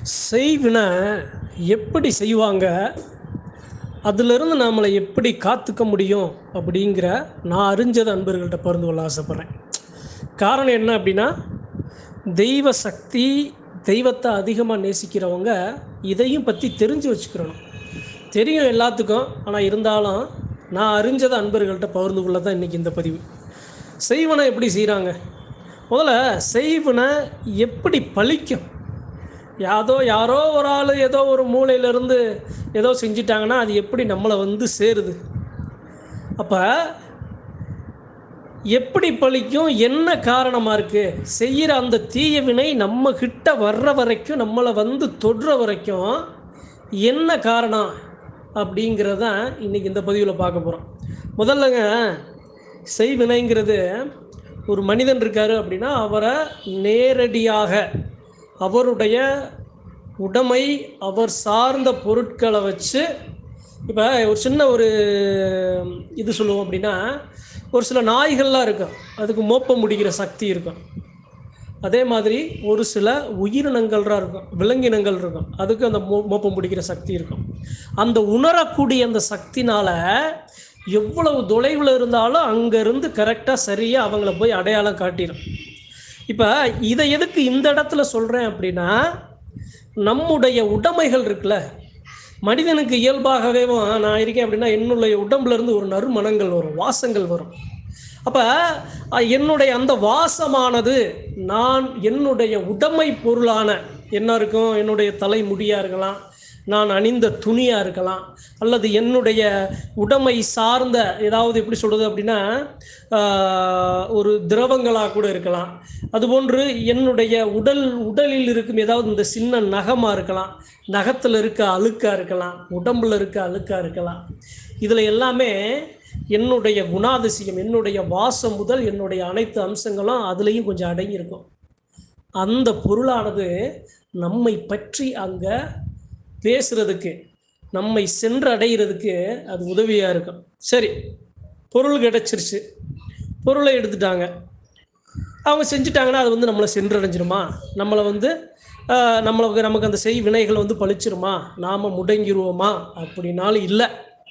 செய்வினை எப்படி செய்வாங்க அதிலிருந்து நம்மளை எப்படி காத்துக்க முடியும் அப்படிங்கிற நான் அறிஞ்சது அன்பர்கள்ட்ட பகிர்ந்து கொள்ள ஆசைப்பட்றேன் காரணம் என்ன அப்படின்னா தெய்வ சக்தி தெய்வத்தை அதிகமாக நேசிக்கிறவங்க இதையும் பற்றி தெரிஞ்சு வச்சுக்கிறணும் தெரியும் எல்லாத்துக்கும் ஆனால் இருந்தாலும் நான் அறிஞ்சதை அன்பர்கள்ட்ட பகிர்ந்து கொள்ள தான் இன்றைக்கி இந்த பதிவு செய்வனை எப்படி செய்கிறாங்க முதல்ல செய்வனை எப்படி பழிக்கும் யாதோ யாரோ ஒரு ஆள் ஏதோ ஒரு மூலையிலேருந்து ஏதோ செஞ்சிட்டாங்கன்னா அது எப்படி நம்மளை வந்து சேருது அப்போ எப்படி பழிக்கும் என்ன காரணமாக இருக்குது செய்கிற அந்த தீய வினை நம்ம கிட்ட வர்ற வரைக்கும் நம்மளை வந்து தொடுற வரைக்கும் என்ன காரணம் அப்படிங்கிறதான் இன்றைக்கி இந்த பதிவில் பார்க்க போகிறோம் முதல்லங்க செய்வினைங்கிறது ஒரு மனிதன் இருக்கார் அப்படின்னா அவரை நேரடியாக அவருடைய உடைமை அவர் சார்ந்த பொருட்களை வச்சு இப்போ ஒரு சின்ன ஒரு இது சொல்லுவோம் அப்படின்னா ஒரு சில நாய்கள்லாம் இருக்கும் அதுக்கு மோப்ப முடிக்கிற சக்தி இருக்கும் அதே மாதிரி ஒரு சில உயிரினங்கள்லாம் இருக்கும் விலங்கினங்கள் இருக்கும் அதுக்கு அந்த மோ மோப்பம் பிடிக்கிற சக்தி இருக்கும் அந்த உணரக்கூடிய அந்த சக்தினால் எவ்வளவு தொலைவில் இருந்தாலும் அங்கேருந்து கரெக்டாக சரியாக அவங்கள போய் அடையாளம் காட்டிடும் இப்போ இதை எதுக்கு இந்த இடத்துல சொல்கிறேன் அப்படின்னா நம்முடைய உடைமைகள் இருக்குல்ல மனிதனுக்கு இயல்பாகவே நான் இருக்கேன் அப்படின்னா என்னுடைய உடம்புலேருந்து ஒரு நறுமணங்கள் வரும் வாசங்கள் வரும் அப்போ என்னுடைய அந்த வாசமானது நான் என்னுடைய உடைமை பொருளான என்ன இருக்கும் என்னுடைய தலைமுடியாக இருக்கலாம் நான் அணிந்த துணியாக இருக்கலாம் அல்லது என்னுடைய உடைமை சார்ந்த ஏதாவது எப்படி சொல்கிறது அப்படின்னா ஒரு திரவங்களாக கூட இருக்கலாம் அதுபோன்று என்னுடைய உடல் உடலில் இருக்கும் ஏதாவது இந்த சின்ன நகமாக இருக்கலாம் நகத்தில் இருக்க அழுக்காக இருக்கலாம் உடம்பில் இருக்க அழுக்காக இருக்கலாம் இதில் எல்லாமே என்னுடைய குணாதிசயம் என்னுடைய வாசம் முதல் என்னுடைய அனைத்து அம்சங்களும் அதுலேயும் கொஞ்சம் அடங்கியிருக்கும் அந்த பொருளானது நம்மை பற்றி அங்கே பேசுகிறதுக்கு நம்மை சென்று அடைகிறதுக்கு அது உதவியாக இருக்கும் சரி பொருள் கிடச்சிருச்சு பொருளை எடுத்துட்டாங்க அவங்க செஞ்சுட்டாங்கன்னா அது வந்து நம்மளை சென்றடைஞ்சிருமா நம்மளை வந்து நம்மளுக்கு நமக்கு அந்த செய் வினைகள் வந்து பழிச்சிருமா நாம் முடங்கிடுவோமா அப்படின்னாலும் இல்லை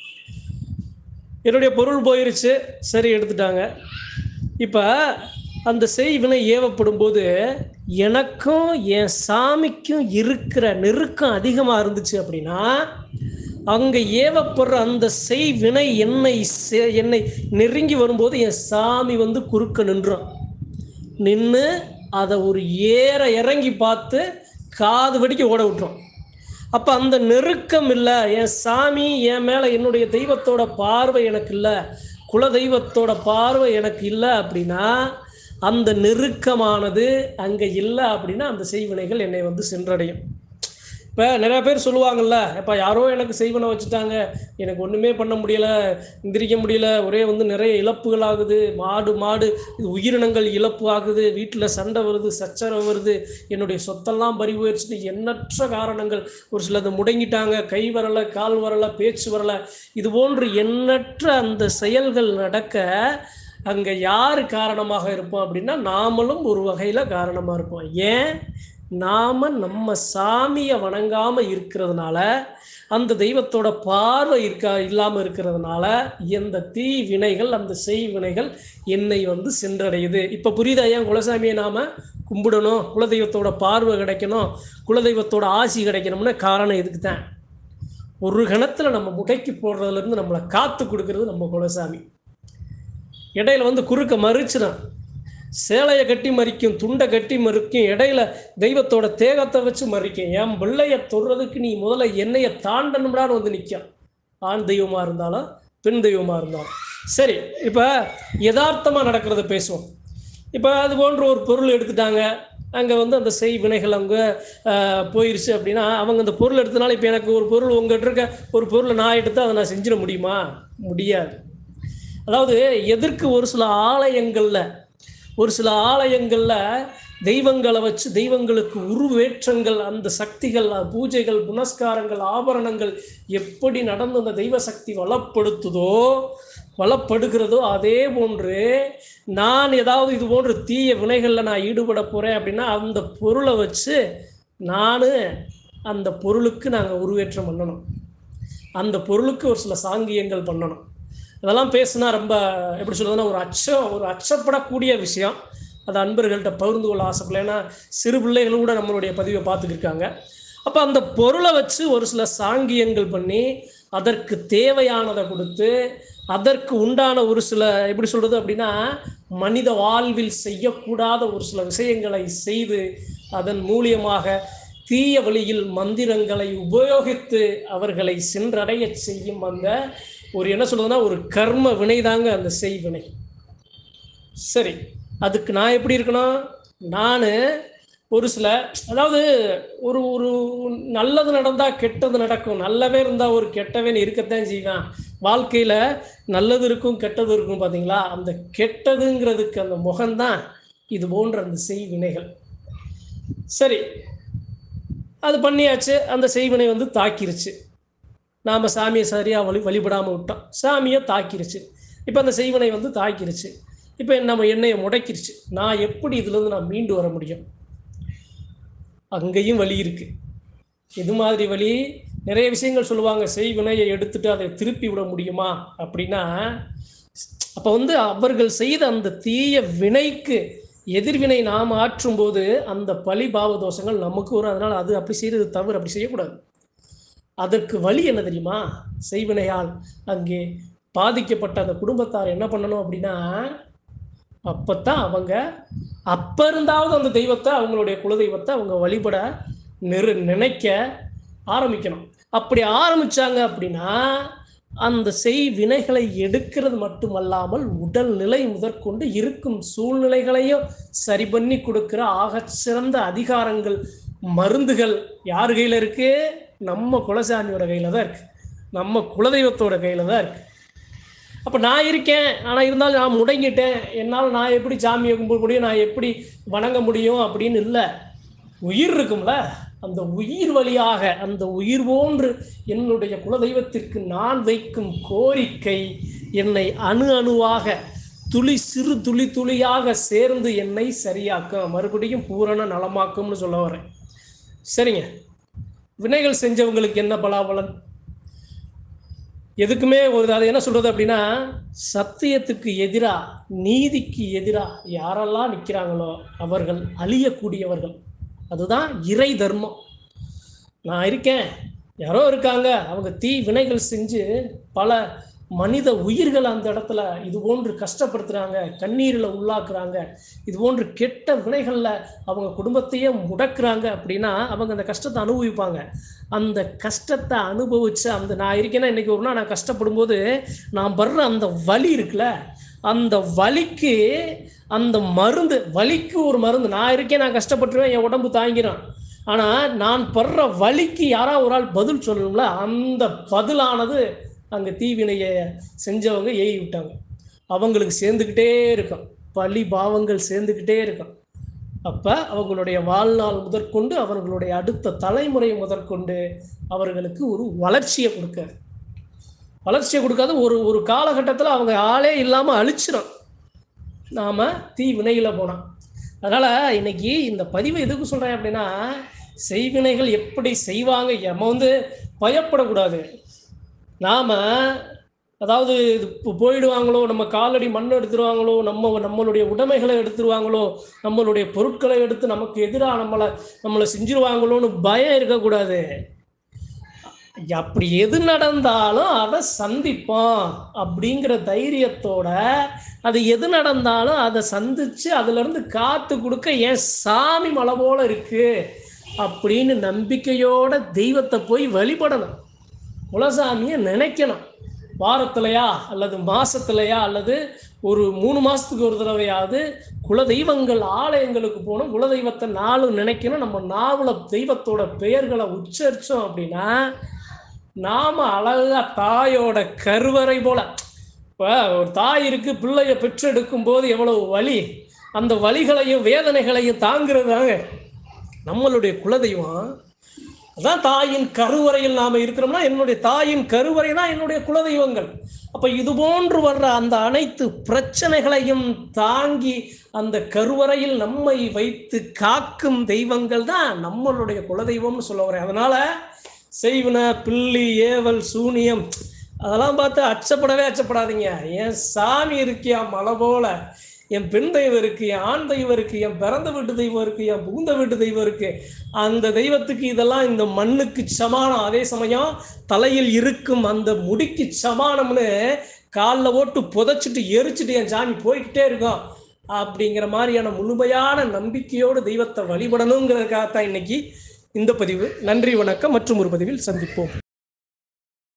என்னுடைய பொருள் போயிருச்சு சரி எடுத்துட்டாங்க இப்போ அந்த செய்வினை ஏவப்படும் போது எனக்கும் என் சாமிக்கும் இருக்கிற நெருக்கம் அதிகமாக இருந்துச்சு அப்படின்னா அங்கே ஏவப்படுற அந்த செய்வினை என்னை என்னை நெருங்கி வரும்போது என் சாமி வந்து குறுக்க நின்றோம் நின்று அதை ஒரு ஏற இறங்கி பார்த்து காது வடிக்க ஓட விட்டுரும் அப்போ அந்த நெருக்கம் இல்லை என் சாமி என் மேலே என்னுடைய தெய்வத்தோட பார்வை எனக்கு இல்லை குல தெய்வத்தோட பார்வை எனக்கு இல்லை அப்படின்னா அந்த நெருக்கமானது அங்கே இல்லை அப்படின்னா அந்த செய்வினைகள் என்னை வந்து சென்றடையும் இப்போ நிறையா பேர் சொல்லுவாங்கள்ல இப்போ யாரோ எனக்கு செய்வனை வச்சுட்டாங்க எனக்கு ஒன்றுமே பண்ண முடியலை எந்திரிக்க முடியல ஒரே வந்து நிறைய இழப்புகள் ஆகுது மாடு மாடு இது உயிரினங்கள் இழப்பு ஆகுது வீட்டில் சண்டை வருது சச்சரவு வருது என்னுடைய சொத்தெல்லாம் பறி போயிடுச்சுன்னு எண்ணற்ற காரணங்கள் ஒரு சிலது முடங்கிட்டாங்க கை வரலை கால் வரலை பேச்சு வரலை இது போன்று எண்ணற்ற அந்த செயல்கள் நடக்க அங்கே யார் காரணமாக இருப்போம் அப்படின்னா நாமளும் ஒரு வகையில் காரணமாக இருப்போம் ஏன் நாம் நம்ம சாமியை வணங்காமல் இருக்கிறதுனால அந்த தெய்வத்தோட பார்வை இருக்கா இல்லாமல் இருக்கிறதுனால எந்த தீ வினைகள் அந்த செய் வினைகள் என்னை வந்து சென்றடையுது இப்போ புரியுதா ஏன் குலசாமியை நாம் கும்பிடணும் குலதெய்வத்தோட பார்வை கிடைக்கணும் குலதெய்வத்தோட ஆசி கிடைக்கணும்னு காரணம் இதுக்கு தான் ஒரு கணத்தில் நம்ம முடைக்கி போடுறதுலேருந்து நம்மளை காத்து கொடுக்கறது நம்ம குலசாமி இடையில வந்து குறுக்க மறிச்சிடும் சேலையை கட்டி மறிக்கும் துண்டை கட்டி மறிக்கும் இடையில தெய்வத்தோட தேகத்தை வச்சு மறிக்கும் என் பிள்ளைய தொடுறதுக்கு நீ முதல்ல என்னைய தாண்டணும்டான்னு வந்து நிற்கும் ஆண் தெய்வமாக இருந்தாலும் பெண் தெய்வமாக இருந்தாலும் சரி இப்போ யதார்த்தமாக நடக்கிறத பேசுவோம் இப்போ அது போன்ற ஒரு பொருள் எடுத்துட்டாங்க அங்கே வந்து அந்த செய் வினைகள் அவங்க போயிருச்சு அப்படின்னா அவங்க அந்த பொருள் எடுத்தனால இப்போ எனக்கு ஒரு பொருள் உங்கள்கிட்ட இருக்க ஒரு பொருளை நான் எடுத்து அதை நான் செஞ்சிட முடியுமா முடியாது அதாவது எதற்கு ஒரு சில ஆலயங்களில் ஒரு சில ஆலயங்களில் தெய்வங்களை வச்சு தெய்வங்களுக்கு உருவேற்றங்கள் அந்த சக்திகள் பூஜைகள் புனஸ்காரங்கள் ஆபரணங்கள் எப்படி நடந்து அந்த தெய்வ சக்தி வளப்படுத்துதோ வளப்படுகிறதோ அதே போன்று நான் ஏதாவது இது போன்ற தீய வினைகளில் நான் ஈடுபட போகிறேன் அப்படின்னா அந்த பொருளை வச்சு நான் அந்த பொருளுக்கு நாங்கள் உருவேற்றம் பண்ணணும் அந்த பொருளுக்கு ஒரு சில சாங்கியங்கள் பண்ணணும் அதெல்லாம் பேசுனா ரொம்ப எப்படி சொல்றதுன்னா ஒரு அச்சம் ஒரு அச்சப்படக்கூடிய விஷயம் அது அன்பர்கள்ட்ட பகிர்ந்து கொள்ள ஆசைப்படல ஏன்னா சிறு பிள்ளைகள் கூட நம்மளுடைய பதிவை பார்த்துட்டு இருக்காங்க அப்போ அந்த பொருளை வச்சு ஒரு சில சாங்கியங்கள் பண்ணி அதற்கு தேவையானதை கொடுத்து அதற்கு உண்டான ஒரு சில எப்படி சொல்கிறது அப்படின்னா மனித வாழ்வில் செய்யக்கூடாத ஒரு சில விஷயங்களை செய்து அதன் மூலியமாக தீய வழியில் மந்திரங்களை உபயோகித்து அவர்களை சென்றடைய செய்யும் அந்த ஒரு என்ன சொல்றதுன்னா ஒரு கர்ம வினைதாங்க அந்த செய்வினை சரி அதுக்கு நான் எப்படி இருக்கணும் நான் ஒரு சில அதாவது ஒரு ஒரு நல்லது நடந்தால் கெட்டது நடக்கும் நல்லவே இருந்தால் ஒரு கெட்டவன் இருக்கத்தான் செய்வான் வாழ்க்கையில் நல்லது இருக்கும் கெட்டது இருக்கும் பார்த்தீங்களா அந்த கெட்டதுங்கிறதுக்கு அந்த முகம்தான் இது போன்ற அந்த செய்வினைகள் சரி அது பண்ணியாச்சு அந்த செய்வினை வந்து தாக்கிருச்சு நாம் சாமியை சரியாக வழி வழிபடாமல் விட்டோம் சாமியை தாக்கிருச்சு இப்போ அந்த செய்வினை வந்து தாக்கிருச்சு இப்போ நம்ம எண்ணெயை முடக்கிருச்சு நான் எப்படி இதுலேருந்து நான் மீண்டு வர முடியும் அங்கேயும் வழி இருக்குது இது மாதிரி வழி நிறைய விஷயங்கள் சொல்லுவாங்க செய்வினையை எடுத்துட்டு அதை திருப்பி விட முடியுமா அப்படின்னா அப்போ வந்து அவர்கள் செய்த அந்த தீய வினைக்கு எதிர்வினை நாம் ஆற்றும்போது அந்த பழி பாவ தோஷங்கள் நமக்கு வரும் அதனால் அது அப்படி செய்கிறது தவறு அப்படி செய்யக்கூடாது அதற்கு வழி என்ன தெரியுமா செய்வினையால் அங்கே பாதிக்கப்பட்ட அந்த குடும்பத்தார் என்ன பண்ணணும் அப்படின்னா அப்பத்தான் அவங்க அப்ப இருந்தாவது அந்த தெய்வத்தை அவங்களுடைய குலதெய்வத்தை அவங்க வழிபட நெரு நினைக்க ஆரம்பிக்கணும் அப்படி ஆரம்பிச்சாங்க அப்படின்னா அந்த செய் வினைகளை எடுக்கிறது மட்டுமல்லாமல் உடல் நிலை முதற்கொண்டு இருக்கும் சூழ்நிலைகளையும் சரி பண்ணி கொடுக்கிற ஆகச்சிறந்த அதிகாரங்கள் மருந்துகள் யார் கையில் இருக்கு நம்ம குலசாமியோட கையில் தான் இருக்கு நம்ம குலதெய்வத்தோட கையில் தான் இருக்கு அப்போ நான் இருக்கேன் ஆனால் இருந்தாலும் நான் முடங்கிட்டேன் என்னால் நான் எப்படி சாமியை கும்பிட முடியும் நான் எப்படி வணங்க முடியும் அப்படின்னு இல்லை உயிர் இருக்கும்ல அந்த உயிர் வழியாக அந்த உயிர் போன்று என்னுடைய குலதெய்வத்திற்கு நான் வைக்கும் கோரிக்கை என்னை அணு அணுவாக துளி சிறு துளி துளியாக சேர்ந்து என்னை சரியாக்கும் மறுபடியும் பூரண நலமாக்கும்னு சொல்ல வரேன் சரிங்க வினைகள் செஞ்சவங்களுக்கு என்ன பலாபலன் எதுக்குமே ஒரு அது என்ன சொல்றது அப்படின்னா சத்தியத்துக்கு எதிராக நீதிக்கு எதிராக யாரெல்லாம் நிற்கிறாங்களோ அவர்கள் அழியக்கூடியவர்கள் அதுதான் இறை தர்மம் நான் இருக்கேன் யாரோ இருக்காங்க அவங்க தீ வினைகள் செஞ்சு பல மனித உயிர்கள் அந்த இடத்துல இது போன்று கஷ்டப்படுத்துகிறாங்க கண்ணீரில் உள்ளாக்குறாங்க இது போன்று கெட்ட வினைகளில் அவங்க குடும்பத்தையே முடக்குறாங்க அப்படின்னா அவங்க அந்த கஷ்டத்தை அனுபவிப்பாங்க அந்த கஷ்டத்தை அனுபவிச்சு அந்த நான் இருக்கேன்னா இன்றைக்கி ஒரு நாள் நான் கஷ்டப்படும் போது நான் படுற அந்த வலி இருக்குல்ல அந்த வலிக்கு அந்த மருந்து வலிக்கு ஒரு மருந்து நான் இருக்கேன் நான் கஷ்டப்பட்டுருவேன் என் உடம்பு தாங்கிறான் ஆனால் நான் படுற வலிக்கு யாராவது ஒரு ஆள் பதில் சொல்லணும்ல அந்த பதிலானது அங்கே தீவினையை செஞ்சவங்க ஏறி விட்டாங்க அவங்களுக்கு சேர்ந்துக்கிட்டே இருக்கும் பழி பாவங்கள் சேர்ந்துக்கிட்டே இருக்கும் அப்போ அவங்களுடைய வாழ்நாள் முதற்கொண்டு அவர்களுடைய அடுத்த தலைமுறை முதற்கொண்டு அவர்களுக்கு ஒரு வளர்ச்சியை கொடுக்காது வளர்ச்சியை கொடுக்காத ஒரு ஒரு காலகட்டத்தில் அவங்க ஆளே இல்லாமல் அழிச்சிடும் நாம் தீ வினையில் போனோம் அதனால் இன்னைக்கு இந்த பதிவை எதுக்கு சொல்கிறேன் அப்படின்னா செய்வினைகள் எப்படி செய்வாங்க நம்ம வந்து பயப்படக்கூடாது நாம் அதாவது இது இப்போ போயிடுவாங்களோ நம்ம காலடி மண் எடுத்துருவாங்களோ நம்ம நம்மளுடைய உடைமைகளை எடுத்துருவாங்களோ நம்மளுடைய பொருட்களை எடுத்து நமக்கு எதிராக நம்மளை நம்மளை செஞ்சிருவாங்களோன்னு பயம் இருக்கக்கூடாது அப்படி எது நடந்தாலும் அதை சந்திப்போம் அப்படிங்கிற தைரியத்தோட அது எது நடந்தாலும் அதை சந்திச்சு அதுலேருந்து காத்து கொடுக்க என் சாமி மலை போல இருக்கு அப்படின்னு நம்பிக்கையோட தெய்வத்தை போய் வழிபடணும் குலசாமியை நினைக்கணும் வாரத்திலையா அல்லது மாசத்திலையா அல்லது ஒரு மூணு மாசத்துக்கு ஒரு தடவையாவது குலதெய்வங்கள் ஆலயங்களுக்கு போகணும் குலதெய்வத்தை நாளும் நினைக்கணும் நம்ம நாவல தெய்வத்தோட பெயர்களை உச்சரித்தோம் அப்படின்னா நாம அழகா தாயோட கருவறை போல இப்போ ஒரு தாய் இருக்கு பிள்ளைய பெற்றெடுக்கும் போது எவ்வளவு வலி அந்த வலிகளையும் வேதனைகளையும் தாங்கிறது தாங்க நம்மளுடைய குலதெய்வம் அதான் தாயின் கருவறையில் நாம் இருக்கிறோம்னா என்னுடைய தாயின் கருவறை தான் என்னுடைய குலதெய்வங்கள் அப்ப இது போன்று வர்ற அந்த அனைத்து பிரச்சனைகளையும் தாங்கி அந்த கருவறையில் நம்மை வைத்து காக்கும் தெய்வங்கள் தான் நம்மளுடைய குலதெய்வம்னு சொல்ல வரேன் அதனால செய்வன பில்லி ஏவல் சூனியம் அதெல்லாம் பார்த்து அச்சப்படவே அச்சப்படாதீங்க என் சாமி இருக்கியா மலை போல என் பெண் தெய்வம் இருக்கு என் ஆண் தெய்வம் இருக்கு என் பிறந்த வீட்டு தெய்வம் இருக்கு என் புகுந்த வீட்டு தெய்வம் இருக்கு அந்த தெய்வத்துக்கு இதெல்லாம் இந்த மண்ணுக்கு சமானம் அதே சமயம் தலையில் இருக்கும் அந்த முடிக்கு சமானம்னு காலில் ஓட்டு புதைச்சிட்டு எரிச்சிட்டு என் சாமி போய்கிட்டே இருக்கும் அப்படிங்கிற மாதிரியான முழுமையான நம்பிக்கையோடு தெய்வத்தை வழிபடணுங்கிறதுக்காகத்தான் இன்னைக்கு இந்த பதிவு நன்றி வணக்கம் மற்றும் ஒரு பதிவில் சந்திப்போம்